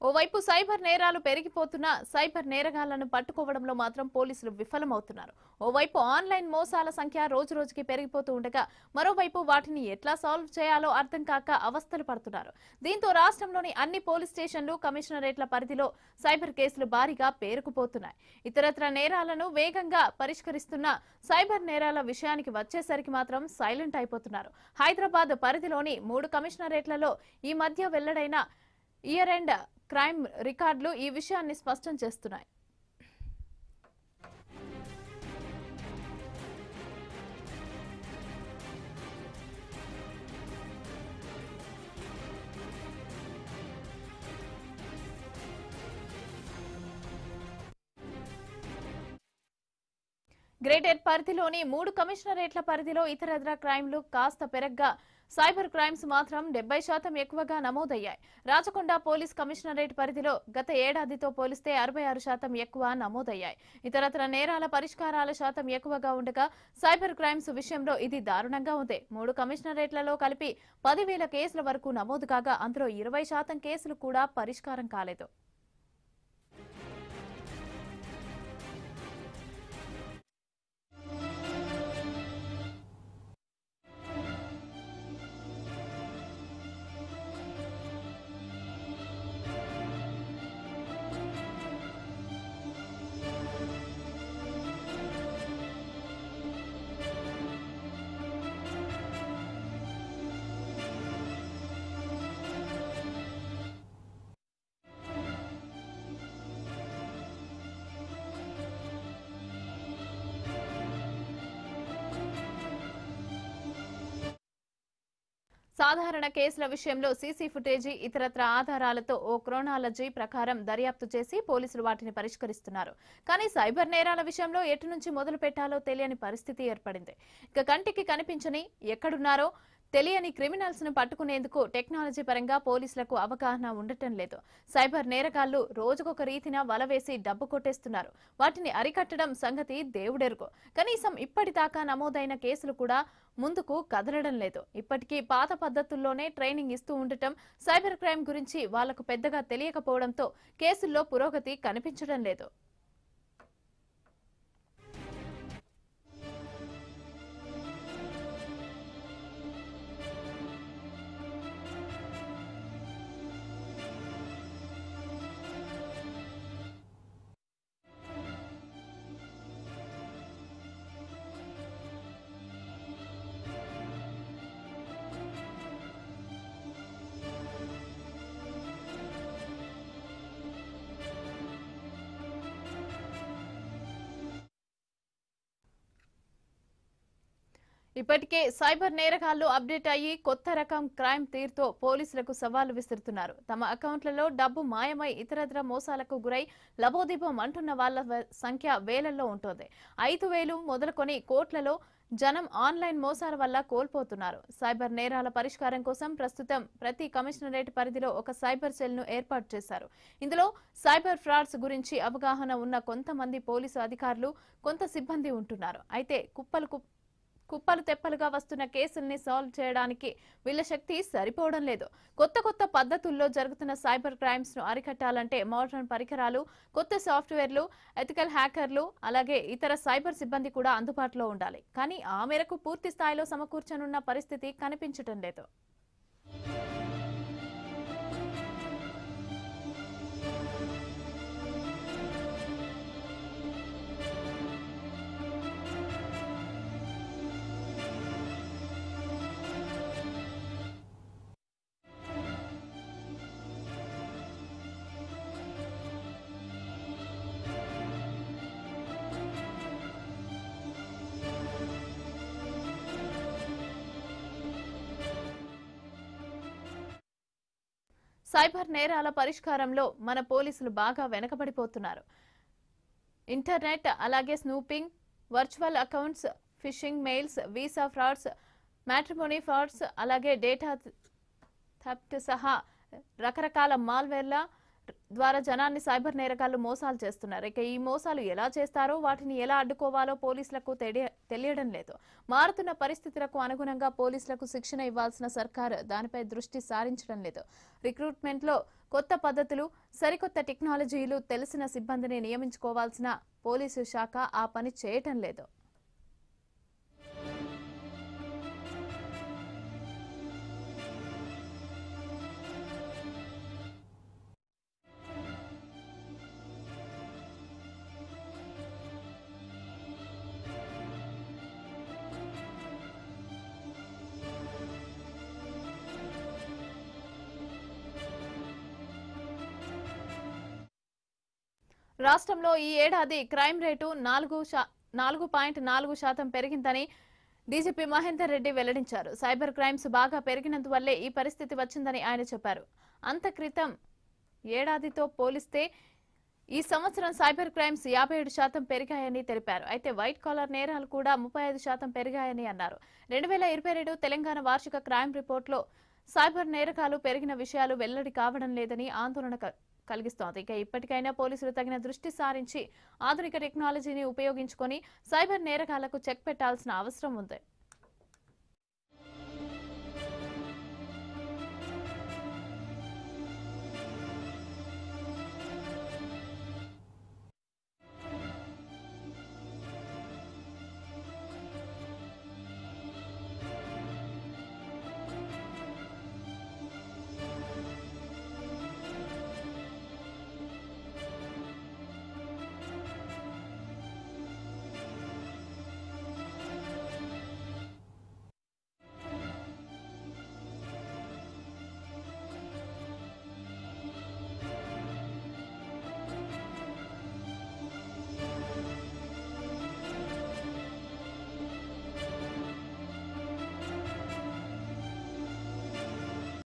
ఓవైపు సైబర్ నేరాలు పెరిగిపోతున్నా సైబర్ నేరగాళ్లను పట్టుకోవడంలో మాత్రం పోలీసులు విఫలమవుతున్నారు ఓవైపు ఆన్లైన్ మోసాల సంఖ్య రోజు రోజుకి పెరిగిపోతూ ఉండగా మరోవైపు వాటిని ఎట్లా సాల్వ్ చేయాలో అర్థం కాక అవస్థలు పడుతున్నారు దీంతో రాష్ట్రంలోని అన్ని పోలీస్ స్టేషన్లు కమిషనరేట్ల పరిధిలో సైబర్ కేసులు భారీగా పేరుకుపోతున్నాయి ఇతరత్ర నేరాలను వేగంగా పరిష్కరిస్తున్న సైబర్ నేరాల విషయానికి వచ్చేసరికి మాత్రం సైలెంట్ అయిపోతున్నారు హైదరాబాద్ పరిధిలోని మూడు కమిషనరేట్లలో ఈ మధ్య వెల్లడైన ఇయర్ ఎండ్ క్రైమ్ రికార్డులు ఈ విషయాన్ని స్పష్టం చేస్తున్నాయి గ్రేటర్ పరిధిలోని మూడు కమిషనరేట్ల పరిధిలో ఇతరత్ర క్రైమ్లు కాస్త పెరగ్గా సైబర్ క్రైమ్స్ మాత్రం డెబ్బై శాతం ఎక్కువగా నమోదయ్యాయి రాచకొండ పోలీస్ కమిషనరేట్ పరిధిలో గత ఏడాదితో పోలిస్తే అరవై ఆరు శాతం ఎక్కువ నమోదయ్యాయి ఇతరత్ర నేరాల పరిష్కారాల శాతం ఎక్కువగా ఉండగా సైబర్ క్రైమ్స్ విషయంలో ఇది దారుణంగా ఉంది మూడు కమిషనరేట్లలో కలిపి పదివేల కేసుల వరకు నమోదు కాగా అందులో ఇరవై శాతం కేసులు కూడా పరిష్కారం కాలేదు సాధారణ కేసుల విషయంలో సీసీ ఫుటేజీ ఇతరత్ర ఆధారాలతో ఓ క్రోనాలజీ ప్రకారం దర్యాప్తు చేసి పోలీసులు వాటిని పరిష్కరిస్తున్నారు కానీ సైబర్ నేరాల విషయంలో ఎటు నుంచి మొదలు పెట్టాలో తెలియని పరిస్థితి ఏర్పడింది ఇక కంటికి కనిపించని ఎక్కడున్నారో తెలియని క్రిమినల్స్ ను పట్టుకునేందుకు టెక్నాలజీ పరంగా పోలీసులకు అవగాహన ఉండటం లేదు సైబర్ నేరగాళ్లు రోజుకొక రీతిన వల వేసి డబ్బు కొట్టేస్తున్నారు వాటిని అరికట్టడం సంగతి దేవుడెరుగు కనీసం ఇప్పటిదాకా నమోదైన కేసులు కూడా ముందుకు కదలడం లేదు ఇప్పటికీ పాత పద్ధతుల్లోనే ట్రైనింగ్ ఇస్తూ ఉండటం సైబర్ క్రైమ్ గురించి వాళ్లకు పెద్దగా తెలియకపోవడంతో కేసుల్లో పురోగతి కనిపించడం లేదు ఇప్పటికే సైబర్ నేరగాళ్లు అప్డేట్ అయ్యి కొత్త రకం క్రైమ్ తీరుతో పోలీసులకు సవాలు విసురుతున్నారు తమ అకౌంట్లలో డబ్బు మాయమై ఇతరత్ర మోసాలకు గురై లబోదిబం అంటున్న వాళ్ళ వ- సంఖ్య వేలల్లో ఉంటుంది ఐదు వేలు మొదలుకొని కోట్లలో జనం ఆన్లైన్ మోసాల వల్ల కోల్పోతున్నారు సైబర్ నేరాల పరిష్కారం కోసం ప్రస్తుతం ప్రతి కమిషనరేట్ పరిధిలో ఒక సైబర్ సెల్ ను ఏర్పాటు చేశారు ఇందులో సైబర్ ఫ్రాడ్స్ గురించి అవగాహన ఉన్న కొంతమంది పోలీసు అధికారులు కొంత సిబ్బంది ఉంటున్నారు అయితే కుప్పలు కుప్- కుప్పలు తెప్పలుగా వస్తున్న కేసుల్ని సాల్వ్ చేయడానికి వీళ్ళ శక్తి సరిపోవడం లేదు కొత్త కొత్త పద్ధతుల్లో జరుగుతున్న సైబర్ క్రైమ్స్ ను అరికట్టాలంటే మోడర్న్ పరికరాలు కొత్త సాఫ్ట్వేర్లు ఎథికల్ హ్యాకర్లు అలాగే ఇతర సైబర్ సిబ్బంది కూడా అందుబాటులో ఉండాలి కానీ ఆ మేరకు పూర్తి స్థాయిలో సమకూర్చనున్న పరిస్థితి కనిపించటం లేదు సైబర్ నేరాల పరిష్కారంలో మన పోలీసులు బాగా వెనకబడిపోతున్నారు ఇంటర్నెట్ అలాగే snooping virtual accounts phishing mails visa frauds matrimony frauds అలాగే డేటా థెఫ్ట్ సహా రకరకాల మాల్వేర్ల ద్వారా జనాన్ని సైబర్ నేరగాళ్లు మోసాలు చేస్తున్నారు ఇక ఈ మోసాలు ఎలా చేస్తారో వాటిని ఎలా అడ్డుకోవాలో పోలీసులకు తెలియ- తెలియడం లేదు మారుతున్న పరిస్థితులకు అనుగుణంగా పోలీసులకు శిక్షణ ఇవ్వాల్సిన సర్కారు దానిపై దృష్టి సారించడం లేదు రిక్రూట్మెంట్లో కొత్త పద్ధతులు సరికొత్త టెక్నాలజీలు తెలిసిన సిబ్బందిని నియమించుకోవాల్సిన పోలీసు శాఖ ఆ పని చేయటం లేదు రాష్ట్రంలో ఈ ఏడాది క్రైమ్ రేటు నాలుగు శా- నాలుగు పాయింట్ నాలుగు శాతం పెరిగిందని డీజీపీ మహేందర్ రెడ్డి వెల్లడించారు సైబర్ క్రైమ్స్ బాగా పెరిగినందువల్లే ఈ పరిస్థితి వచ్చిందని ఆయన చెప్పారు అంత క్రితం ఏడాదితో పోలిస్తే ఈ సంవత్సరం సైబర్ క్రైమ్స్ యాభై ఏడు శాతం పెరిగాయని తెలిపారు అయితే వైట్ కాలర్ నేరాలు కూడా ముప్పై ఐదు శాతం పెరిగాయని అన్నారు రెండు వేల ఇరవై రెండు తెలంగాణ వార్షిక క్రైమ్ రిపోర్ట్లో సైబర్ నేరకాలు పెరిగిన విషయాలు వెల్లడి కావడం లేదని ఆందోళన క- కలిగిస్తోంది ఇక ఇప్పటికైనా పోలీసులు తగిన దృష్టి సారించి ఆధునిక టెక్నాలజీని ఉపయోగించుకొని సైబర్ నేరగాళ్లకు చెక్ పెట్టాల్సిన అవసరం ఉంది